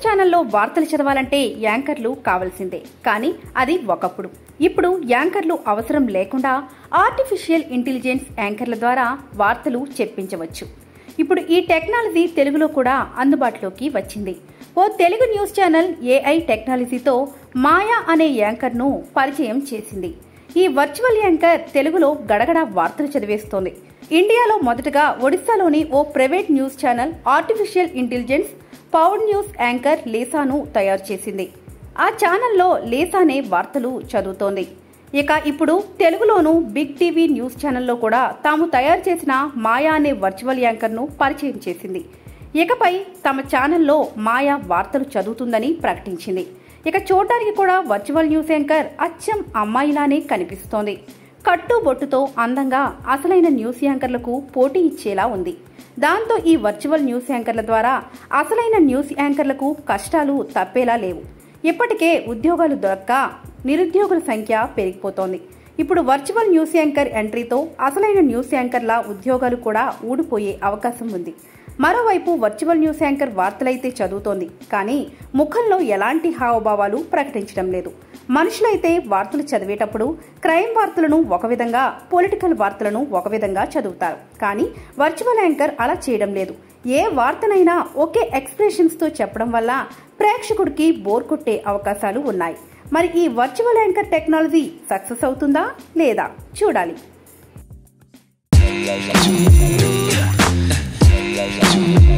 ఛానల్లో వార్తలు చదవాలంటే యాంకర్లు కావాల్సిందే కానీ అది ఒకప్పుడు ఇప్పుడు యాంకర్లు అవసరం లేకుండా ఆర్టిఫిషియల్ ఇంటెలిజెన్స్ యాంకర్ల ద్వారా వార్తలు చెప్పించవచ్చు ఇప్పుడు ఈ టెక్నాలజీ తెలుగులో కూడా అందుబాటులోకి వచ్చింది ఓ తెలుగు న్యూస్ ఛానల్ ఏఐ టెక్నాలజీతో మాయా అనే యాంకర్ను పరిచయం చేసింది ఈ వర్చువల్ యాంకర్ తెలుగులో గడగడ వార్తలు చదివేస్తోంది ఇండియాలో మొదటగా ఒడిశాలోని ఓ private news channel artificial intelligence power news anchor లేసాను తయారు చేసింది ఆ ఛానల్లో లేసానే వార్తలు చదువుతోంది ఇక ఇప్పుడు తెలుగులోను బిగ్ టీవీ న్యూస్ ఛానల్లో కూడా తాము తయారు చేసిన మాయా అనే వర్చువల్ యాంకర్ను పరిచయం చేసింది ఇకపై తమ ఛానల్లో మాయా వార్తలు చదువుతుందని ప్రకటించింది ఇక చూడడానికి కూడా వర్చువల్ న్యూస్ యాంకర్ అచ్చం అమ్మాయిలానే కనిపిస్తోంది కట్టు బొట్టుతో అందంగా అసలైన న్యూస్ యాంకర్లకు పోటీ ఇచ్చేలా ఉంది దాంతో ఈ వర్చువల్ న్యూస్ యాంకర్ల ద్వారా అసలైన న్యూస్ యాంకర్లకు కష్టాలు తప్పేలా లేవు ఇప్పటికే ఉద్యోగాలు దొరక్క నిరుద్యోగుల సంఖ్య పెరిగిపోతోంది ఇప్పుడు వర్చువల్ న్యూస్ యాంకర్ ఎంట్రీతో అసలైన న్యూస్ యాంకర్ల ఉద్యోగాలు కూడా ఊడిపోయే అవకాశం ఉంది మరోవైపు వర్చువల్ న్యూస్ యాంకర్ వార్తలైతే చదువుతోంది కానీ ముఖంలో ఎలాంటి హావభావాలు ప్రకటించడం లేదు మనుషులైతే వార్తలు చదివేటప్పుడు క్రైమ్ వార్తలను ఒక విధంగా పొలిటికల్ వార్తలను ఒక విధంగా చదువుతారు కానీ వర్చువల్ యాంకర్ అలా చేయడం లేదు ఏ వార్తనైనా ఒకే ఎక్స్ప్రెషన్స్ తో చెప్పడం వల్ల ప్రేక్షకుడికి బోర్ కొట్టే అవకాశాలు ఉన్నాయి మరి ఈ వర్చువల్ యాంకర్ టెక్నాలజీ సక్సెస్ అవుతుందా లేదా చూడాలి Thank you.